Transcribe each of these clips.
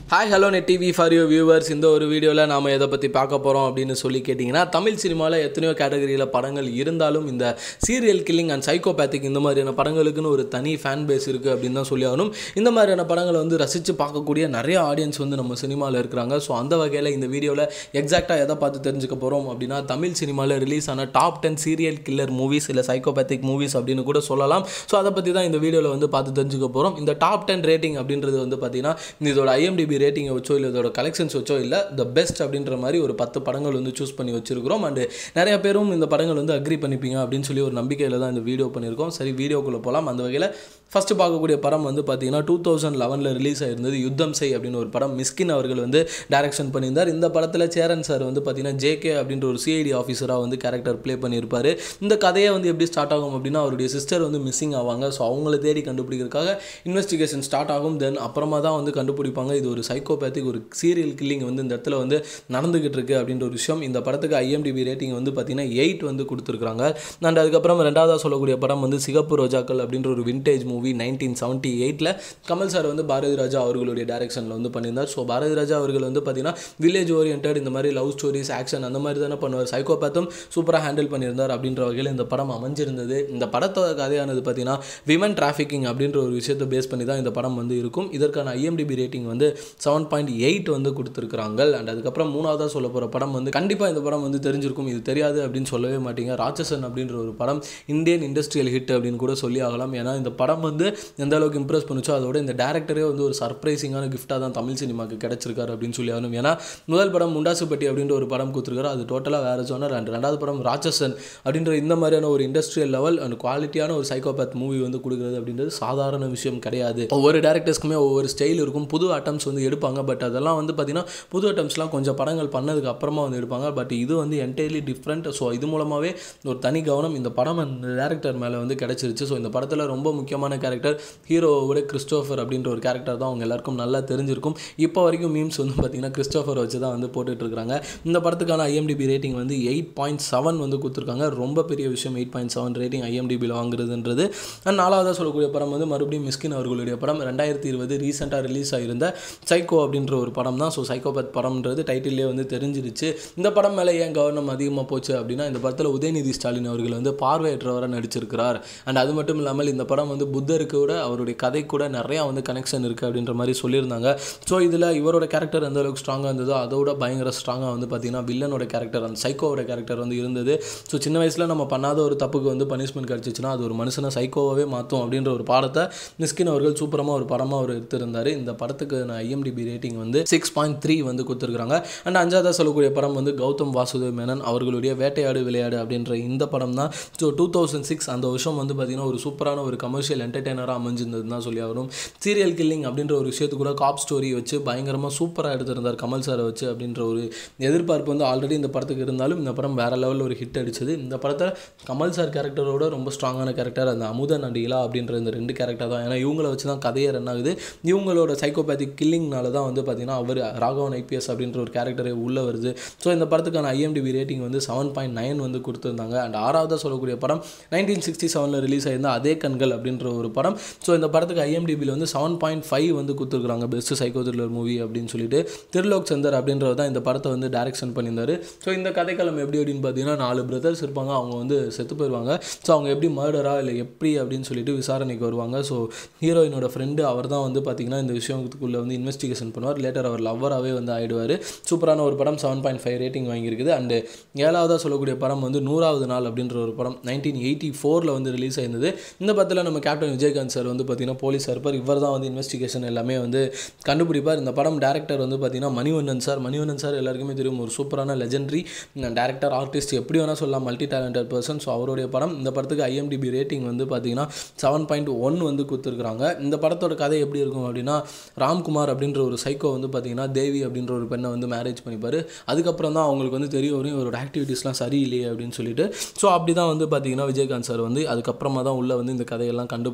hi hello Net TV for you viewers இந்த ஒரு வீடியோவில் நாம் எதை பற்றி பார்க்க போகிறோம் அப்படின்னு சொல்லி கேட்டிங்கன்னா தமிழ் சினிமாவில் எத்தனையோ கேட்டகரியில் படங்கள் இருந்தாலும் இந்த சீரியல் கில்லிங் அண்ட் சைக்கோபேத்திக் இந்த மாதிரியான படங்களுக்குன்னு ஒரு தனி ஃபேன் பேஸ் இருக்குது அப்படின்னு தான் சொல்லி ஆகணும் இந்த மாதிரியான படங்களை வந்து ரசித்து பார்க்கக்கூடிய நிறைய ஆடியன்ஸ் வந்து நம்ம சினிமாவில் இருக்கிறாங்க ஸோ அந்த வகையில் இந்த வீடியோவில் எக்ஸாக்டாக எதை பார்த்து தெரிஞ்சுக்க போகிறோம் அப்படின்னா தமிழ் சினிமாவில் ரிலீஸ் ஆன top ten serial killer movies இல்லை சைக்கோபேத்திக் மூவிஸ் அப்படின்னு கூட சொல்லலாம் ஸோ அதை பற்றி தான் இந்த வீடியோவில் வந்து பார்த்து தெரிஞ்சுக்க போகிறோம் இந்த டாப் டென் ரேட்டிங் அப்படின்றது வந்து பார்த்தீங்கன்னா இதோட ஐஎம்டிபி ரேட்டிங்கை வச்சோ இல்லை இதோட கலெக்ஷன்ஸ் வச்சோ இல்லை த பெஸ்ட் அப்படின்ற மாதிரி ஒரு பத்து படங்கள் வந்து சூஸ் பண்ணி வச்சிருக்கிறோம் அண்டு நிறைய பேரும் இந்த படங்கள் வந்து அக்ரி பண்ணிப்பீங்க அப்படின்னு சொல்லி ஒரு நம்பிக்கையில் தான் இந்த வீடியோ பண்ணியிருக்கோம் சரி வீடியோக்குள்ளே போகலாம் அந்த வகையில் ஃபஸ்ட்டு பார்க்கக்கூடிய படம் வந்து பார்த்தீங்கன்னா டூ தௌசண்ட் லெவனில் ரிலீஸ் ஆயிருந்தது யுத்தம் செய் அப்படின்னு ஒரு படம் மிஸ்கின் அவர்கள் வந்து டைரக்ஷன் பண்ணியிருந்தார் இந்த படத்தில் சேரன் சார் வந்து பார்த்தீங்கன்னா ஜேகே அப்படின்ற ஒரு சிஐடி ஆஃபீஸராக வந்து கேரக்டர் ப்ளே பண்ணியிருப்பார் இந்த கதையை வந்து எப்படி ஸ்டார்ட் ஆகும் அப்படின்னா அவருடைய சிஸ்டர் வந்து மிஸ்ஸிங் ஆவாங்க ஸோ அவங்கள தேடி கண்டுபிடிக்கிறதுக்காக இன்வெஸ்டிகேஷன் ஸ்டார்ட் ஆகும் தென் அப்புறமா தான் வந்து கண்டுபிடிப்பாங்க இது ஒரு சைக்கோபேத்திக் ஒரு சீரியல் கில்லிங் வந்து இந்த இடத்துல வந்து நடந்துகிட்டு இருக்கு அப்படின்ற ஒரு விஷயம் இந்த படத்துக்கு ஐஎம்டிபி ரேட்டிங் வந்து பார்த்தீங்கன்னா எயிட் வந்து கொடுத்துருக்காங்க அண்ட் அதுக்கப்புறம் ரெண்டாவதாக சொல்லக்கூடிய படம் வந்து சிகப்பு ரோஜாக்கள் அப்படின்ற ஒரு விண்டேஜ் மூவி நைன்டீன் செவன்ட்டி எயிட்டில் கமல் சார் வந்து பாரதி ராஜா அவர்களுடைய டைரக்ஷனில் வந்து பண்ணியிருந்தார் ஸோ பாரதி ராஜா அவர்கள் வந்து பார்த்தீங்கன்னா வில்லேஜ் ஓரியன்ட் இந்த மாதிரி லவ் ஸ்டோரிஸ் ஆக்ஷன் அந்த மாதிரி தானே பண்ணுவார் சைக்கோபேத்தும் சூப்பராக ஹேண்டில் பண்ணியிருந்தார் அப்படின்ற வகையில் இந்த படம் அமைஞ்சிருந்தது இந்த படத்தோட கதையானது பார்த்தீங்கன்னா விமன் டிராஃபிக்கிங் அப்படின்ற ஒரு விஷயத்தை பேஸ் பண்ணி தான் இந்த படம் வந்து இருக்கும் இதற்கான ஐஎம்டிபி ரேட்டிங் வந்து செவன் பாயிண்ட் எயிட் வந்து கொடுத்துருக்குறாங்க அண்ட் அதுக்கப்புறம் மூணாவதாக சொல்ல போகிற படம் வந்து கண்டிப்பாக இந்த படம் வந்து தெரிஞ்சிருக்கும் இது தெரியாது அப்படின்னு சொல்லவே மாட்டீங்க ராட்சசன் அப்படின்ற ஒரு படம் இந்தியன் இண்டஸ்ட்ரியல் ஹிட் அப்படின்னு கூட சொல்லி ஆகலாம் ஏன்னா இந்த படம் வந்து எந்த அளவுக்கு இம்ப்ரெஸ் பண்ணுச்சோ அதோட இந்த டேரக்டரே வந்து ஒரு சர்ப்ரைசிங்கான கிஃப்ட்டாக தான் தமிழ் சினிமாக்கு கிடச்சிருக்காரு அப்படின்னு சொல்லி ஆகணும் ஏன்னா முதல் படம் முண்டாசுப்பட்டி அப்படின்ற ஒரு படம் கொடுத்துருக்காரு அது டோட்டலாக வேறு ஜோனர் அண்ட் ரெண்டாவது படம் ராட்சசன் அப்படின்ற இந்த மாதிரியான ஒரு இண்டஸ்ட்ரியல் லெவல் அண்ட் குவாலிட்டியான ஒரு சைக்கோபேத் மூவி வந்து கொடுக்குறது அப்படின்றது சாதாரண விஷயம் கிடையாது ஒவ்வொரு டேரக்டர்ஸ்க்குமே ஒவ்வொரு ஸ்டைல் இருக்கும் புது அட்டம்ஸ் வந்து எடுப்பாங்க பட் அதெல்லாம் வந்து பார்த்தீங்கன்னா புது அட்டம்ஸ்லாம் கொஞ்சம் படங்கள் பண்ணதுக்கு அப்புறமா வந்து எடுப்பாங்க பட் இது வந்து என்டையர்லி டிஃப்ரெண்ட் ஸோ இது மூலமாகவே ஒரு தனி கவனம் இந்த படம் அந்த டேரக்டர் மேலே வந்து கிடச்சிருச்சு ஸோ இந்த படத்தில் ரொம்ப முக்கியமான கேரக்டர் ஹீரோவோட கிறிஸ்டோஃபர் அப்படின்ற ஒரு கேரக்டர் தான் அவங்க எல்லாருக்கும் நல்லா தெரிஞ்சிருக்கும் இப்போ வரைக்கும் மீம்ஸ் வந்து பார்த்தீங்கன்னா கிறிஸ்டோஃபர் வச்சு தான் வந்து போட்டுட்டு இருக்காங்க இந்த படத்துக்கான ஐஎம்டிபி ரேட்டிங் வந்து எயிட் பாயிண்ட் செவன் வந்து கொடுத்துருக்காங்க ரொம்ப பெரிய விஷயம் எயிட் பாயிண்ட் செவன் ரேட்டிங் ஐஎம்டிபியில் வாங்குறதுன்றது அண்ட் நாலாவதாக சொல்லக்கூடிய படம் வந்து மறுபடியும் மிஸ்கின் அவர்களுடைய படம் ரெண்டாயிரத்தி இருபது ரீசெண்டாக ரிலீஸ் ஆகிருந்த சைக்கோ அப்படின்ற ஒரு படம் தான் ஸோ சைக்கோபத் படம்ன்றது டைட்டிலே வந்து தெரிஞ்சிருச்சு இந்த படம் மேலே ஏன் கவனம் அதிகமாக போச்சு அப்படின்னா இந்த படத்தில் உதயநிதி ஸ்டாலின் அவர்கள் வந்து பார்வையற்றவராக நடிச்சிருக்கிறார் அண்ட் அது மட்டும் இல்லாமல் இந்த படம் வந்து புத்தருக்கு கூட அவருடைய கதை கூட நிறையா வந்து கனெக்ஷன் இருக்குது அப்படின்ற மாதிரி சொல்லியிருந்தாங்க ஸோ இதில் இவரோட கேரக்டர் எந்த அளவுக்கு ஸ்ட்ராங்காக இருந்ததோ அதோட பயங்கர ஸ்ட்ராங்காக வந்து பார்த்தீங்கன்னா வில்லனோட கேரக்டர் அந்த சைக்கோவோட கேரக்டர் வந்து இருந்தது ஸோ சின்ன வயசில் நம்ம பண்ணாத ஒரு தப்புக்கு வந்து பனிஷ்மெண்ட் கிடச்சிச்சுன்னா அது ஒரு மனுஷனை சைக்கோவாகவே மாற்றும் அப்படின்ற ஒரு பாடத்தை மிஸ்கின் அவர்கள் சூப்பரமாக ஒரு படமாக அவர் எடுத்திருந்தார் இந்த படத்துக்கு நான் ஐஎம்டிபி ரேட்டிங் வந்து சிக்ஸ் பாயிண்ட் த்ரீ வந்து கொடுத்துருக்காங்க அண்ட் அஞ்சாவதாக சொல்லக்கூடிய படம் வந்து கௌதம் வாசுதேவ் மேனன் அவர்களுடைய வேட்டையாடு விளையாடு அப்படின்ற இந்த படம் தான் ஸோ டூ தௌசண்ட் சிக்ஸ் அந்த வருஷம் வந்து பார்த்திங்கன்னா ஒரு சூப்பரான ஒரு கமர்ஷியல் என்டர்டெய்னராக அமைஞ்சிருந்தது தான் சொல்லி ஆகணும் சீரியல் கில்லிங் அப்படின்ற ஒரு விஷயத்து கூட காப் ஸ்டோரி வச்சு பயங்கரமாக சூப்பராக எடுத்திருந்தார் கமல் சாரை வச்சு அப்படின்ற ஒரு எதிர்பார்ப்பு வந்து ஆல்ரெடி இந்த படத்துக்கு இருந்தாலும் இந்த படம் வேறு லெவலில் ஒரு ஹிட் அடிச்சது இந்த படத்தில் கமல் சார் கேரக்டரோட ரொம்ப ஸ்ட்ராங்கான கேரக்டர் அந்த அமுதன் அண்ட் இலா அப்படின்ற இந்த ரெண்டு கேரக்டர் தான் ஏன்னா இவங்கள வச்சு தான் கதையே ரன் ஆகுது இவங்களோட சைக்கோபேத்திக் கில்லிங்னால தான் வந்து பார்த்தீங்கன்னா அவர் ராகவன் ஐபிஎஸ் அப்படின்ற ஒரு கேரக்டரே உள்ளே வருது ஸோ இந்த படத்துக்கான ஐஎம்டிபி ரேட்டிங் வந்து செவன் பாயிண்ட் நைன் வந்து கொடுத்துருந்தாங்க அண்ட் ஆறாவதாக சொல்லக்கூடிய படம் நைன்டீன் சிக்ஸ்டி செவனில் ரிலீஸ் ஆயிருந்த அதே கண்கள் அப்படின்ற ஒரு படம் ஸோ இந்த படத்துக்கு ஐஎம்டிபியில் வந்து செவன் பாயிண்ட் ஃபைவ் வந்து கொடுத்துருக்காங்க பெஸ்ட் சைக்கோ த்ரில்லர் மூவி அப்படின்னு சொல்லிட்டு திருலோக் சந்தர் அப்படின்றவர் தான் இந்த படத்தை வந்து டைரக்ஷன் பண்ணியிருந்தாரு ஸோ இந்த கதைக்களம் எப்படி அப்படின்னு பார்த்தீங்கன்னா நாலு பிரதர்ஸ் இருப்பாங்க அவங்க வந்து செத்து போயிடுவாங்க ஸோ அவங்க எப்படி மர்டரா இல்லை எப்படி அப்படின்னு சொல்லிட்டு விசாரணைக்கு வருவாங்க ஸோ ஹீரோயினோட ஃப்ரெண்டு அவர் தான் வந்து பார்த்தீங்கன்னா இந்த விஷயத்துக்குள்ளே வந்து இன்வெஸ்டிகேஷன் பண்ணுவார் லேட்டர் அவர் லவ்வராகவே வந்து ஆயிடுவார் சூப்பரான ஒரு படம் செவன் பாயிண்ட் ஃபைவ் ரேட்டிங் வாங்கியிருக்குது அண்டு ஏழாவதாக சொல்லக்கூடிய படம் வந்து நூறாவது நாள் அப்படின்ற ஒரு படம் நைன்டீன் எயிட்டி ஃபோரில் வந்து ரிலீஸ் ஆயிருந்தது இந்த படத்தில் நம்ம கேப்டன் விஜயகாந்த் சார் வந்து பார்த்தீங்கன்னா போலீஸாக இருப்பார் இவர் தான் வந்து இன்வெஸ்டிகேஷன் எல்லாமே வந்து கண்டுபிடிப்பார் இந்த படம் டேரக்டர் வந்து பார்த்தீங்கன்னா மணிவண்ணன் சார் மணிவண்ணன் சார் எல்லாருக்குமே தெரியும் ஒரு சூப்பரான லெஜெண்டரி டேரக்டர் ஆர்டிஸ்ட் எப்படி வேணால் சொல்லலாம் மல்டி டேலண்டட் பர்சன் ஸோ அவருடைய படம் இந்த படத்துக்கு ஐஎம்டிபி ரேட்டிங் வந்து பார்த்தீங்கன்னா செவன் பாயிண்ட் ஒன் வந்து கொடுத்துருக்குறாங்க இந்த படத்தோட கதை எப்படி இருக்கும் அப்படின்னா ராம்குமார் அப்படின்ற ஒரு சைக்கோ வந்து பார்த்தீங்கன்னா தேவி அப்படின்ற ஒரு பெண்ணை வந்து மேரேஜ் பண்ணிப்பார் அதுக்கப்புறம் தான் அவங்களுக்கு வந்து தெரிய வரும் இவரோட ஆக்டிவிட்டீஸ்லாம் சரியில்லையே அப்படின்னு சொல்லிட்டு ஸோ அப்படி தான் வந்து பார்த்தீங்கன்னா விஜயகாந்த் சார் வந்து அதுக்கப்புறமா தான் உள்ளே வந்து இந்த கதையெல்லாம் கண்டுபிடி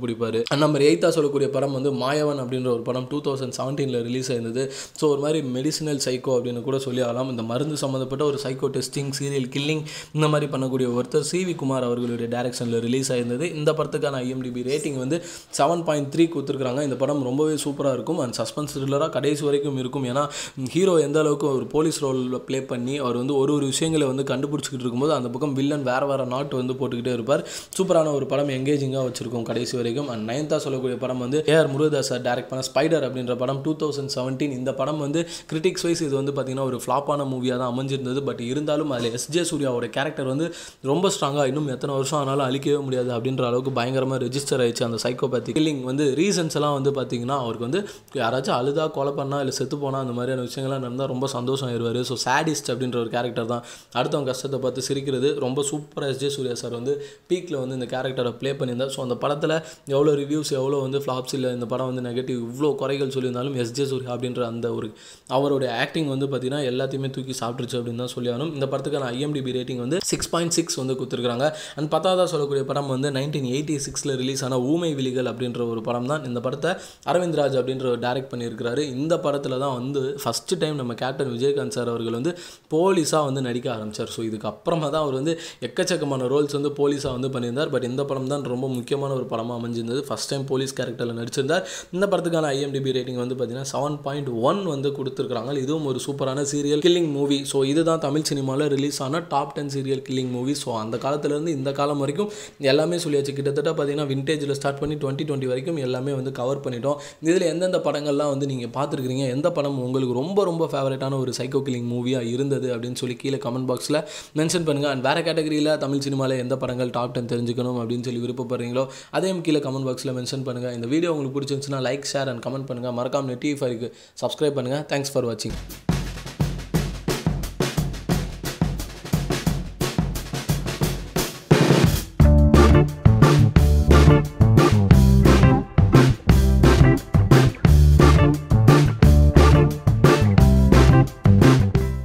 கண்டுபிடிப்பாரு நம்பர் எயித்தா சொல்லக்கூடிய படம் வந்து மாயவன் அப்படின்ற ஒரு படம் டூ தௌசண்ட் செவன்டீனில் ரிலீஸ் ஆயிருந்தது ஸோ ஒரு மாதிரி மெடிசினல் சைக்கோ அப்படின்னு கூட சொல்லி ஆகலாம் இந்த மருந்து சம்மந்தப்பட்ட ஒரு சைக்கோ டெஸ்டிங் சீரியல் கில்லிங் இந்த மாதிரி பண்ணக்கூடிய ஒருத்தர் சி வி குமார் அவர்களுடைய டைரக்ஷனில் ரிலீஸ் ஆயிருந்தது இந்த படத்துக்கான ஐஎம்டிபி ரேட்டிங் வந்து செவன் பாயிண்ட் த்ரீ கொடுத்துருக்காங்க இந்த படம் ரொம்பவே சூப்பராக இருக்கும் அண்ட் சஸ்பென்ஸ் த்ரில்லராக கடைசி வரைக்கும் இருக்கும் ஏன்னா ஹீரோ எந்த அளவுக்கு ஒரு போலீஸ் ரோலில் ப்ளே பண்ணி அவர் வந்து ஒரு ஒரு விஷயங்களை வந்து கண்டுபிடிச்சிக்கிட்டு இருக்கும்போது அந்த பக்கம் வில்லன் வேறு வேறு நாட்டு வந்து போட்டுக்கிட்டே இருப்பார் சூப்பரான ஒரு படம் எங்கேஜிங்காக வச்சிருக்கும் கடைசி வரைக்கும் அண்ட் நயன்தா சொல்லக்கூடிய படம் வந்து ஏஆர் முருகதாஸ் சார் டைரக்ட் பண்ண ஸ்பைடர் அப்படின்ற படம் டூ தௌசண்ட் செவன்டீன் இந்த படம் வந்து கிரிட்டிக்ஸ் வைஸ் இது வந்து பார்த்தீங்கன்னா ஒரு ஃப்ளாப்பான மூவியாக தான் அமைஞ்சிருந்தது பட் இருந்தாலும் அதில் எஸ்ஜே சூர்யாவோட கேரக்டர் வந்து ரொம்ப ஸ்ட்ராங்காக இன்னும் எத்தனை வருஷம் ஆனாலும் அழிக்கவே முடியாது அப்படின்ற அளவுக்கு பயங்கரமாக ரெஜிஸ்டர் ஆயிடுச்சு அந்த சைக்கோபேத்தி கில்லிங் வந்து ரீசன்ஸ் எல்லாம் வந்து பார்த்தீங்கன்னா அவருக்கு வந்து யாராச்சும் அழுதா கொலை பண்ணா இல்லை செத்து போனா அந்த மாதிரியான விஷயங்கள்லாம் நடந்தால் ரொம்ப சந்தோஷம் ஆயிடுவார் ஸோ சாடிஸ்ட் அப்படின்ற ஒரு கேரக்டர் தான் அடுத்தவங்க கஷ்டத்தை பார்த்து சிரிக்கிறது ரொம்ப சூப்பராக எஸ்ஜே சூர்யா சார் வந்து பீக்கில் வந்து இந்த கேரக்டரை ப்ளே பண்ணியிருந்தார் ஸோ அந்த படத்தில் எவ்வளோ ரிவ்யூஸ் எவ்வளோ வந்து ஃப்ளாப்ஸ் இல்லை இந்த படம் வந்து நெகட்டிவ் இவ்வளோ குறைகள் சொல்லியிருந்தாலும் எஸ்ஜே சூர்யா அப்படின்ற அந்த ஒரு அவருடைய ஆக்டிங் வந்து பார்த்தீங்கன்னா எல்லாத்தையுமே தூக்கி சாப்பிட்டுருச்சு அப்படின்னு தான் சொல்லி ஆகணும் இந்த படத்துக்கான ஐஎம்டிபி ரேட்டிங் வந்து சிக்ஸ் பாயிண்ட் சிக்ஸ் வந்து கொடுத்துருக்காங்க அண்ட் பத்தாவதாக சொல்லக்கூடிய படம் வந்து நைன்டீன் எயிட்டி சிக்ஸில் ரிலீஸ் ஆன ஊமை விழிகள் அப்படின்ற ஒரு படம் தான் இந்த படத்தை அரவிந்த் ராஜ் அப்படின்ற ஒரு டைரக்ட் பண்ணியிருக்கிறாரு இந்த படத்தில் தான் வந்து ஃபஸ்ட்டு டைம் நம்ம கேப்டன் விஜயகாந்த் சார் அவர்கள் வந்து போலீஸாக வந்து நடிக்க ஆரம்பித்தார் ஸோ இதுக்கு அப்புறமா தான் அவர் வந்து எக்கச்சக்கமான ரோல்ஸ் வந்து போலீஸாக வந்து பண்ணியிருந்தார் பட் இந்த படம் தான் ரொம்ப முக்கியமான ஒரு படமாக அமைஞ்சிருந்தது ஃபஸ்ட் டைம் போலீஸ் கேரக்டரில் நடிச்சிருந்தார் இந்த படத்துக்கான ஐஎம்டிபி ரேட்டிங் வந்து பார்த்தீங்கன்னா செவன் பாயிண்ட் ஒன் வந்து கொடுத்துருக்காங்க இதுவும் ஒரு சூப்பரான சீரியல் கில்லிங் மூவி ஸோ இதுதான் தமிழ் சினிமாவில் ரிலீஸ் ஆன top ten serial killing movie so அந்த காலத்துலேருந்து இந்த காலம் வரைக்கும் எல்லாமே சொல்லியாச்சு கிட்டத்தட்ட பார்த்தீங்கன்னா விண்டேஜில் ஸ்டார்ட் பண்ணி டுவெண்ட்டி டுவெண்ட்டி வரைக்கும் எல்லாமே வந்து கவர் பண்ணிட்டோம் இதில் எந்தெந்த படங்கள்லாம் வந்து நீங்கள் பார்த்துருக்கீங்க எந்த படம் உங்களுக்கு ரொம்ப ரொம்ப ஃபேவரட்டான ஒரு சைக்கோ கில்லிங் மூவியாக இருந்தது அப்படின்னு சொல்லி கீழே கமெண்ட் பாக்ஸில் மென்ஷன் பண்ணுங்கள் அண்ட் வேறு கேட்டகரியில் தமிழ் சினிமாவில் எந்த படங்கள் டாப் டென் தெரிஞ்சுக்கணும் அப்படின்னு சொல்லி விருப்பப்படுறீங்களோ அதையும் கீழே கமெண்ட் பாக்ஸில் மென்ஷன் பண்ணுங்கள் இந்த வீடியோ உங்களுக்கு பிடிச்சிருந்துச்சுன்னா லைக் ஷேர் அண்ட் கமெண்ட் பண்ணுங்கள் மறக்காம நெட்டி ஃபைக்கு சப்ஸ்கிரைப் பண்ணுங்கள் தேங்க்ஸ் ஃபார் வாட்சிங்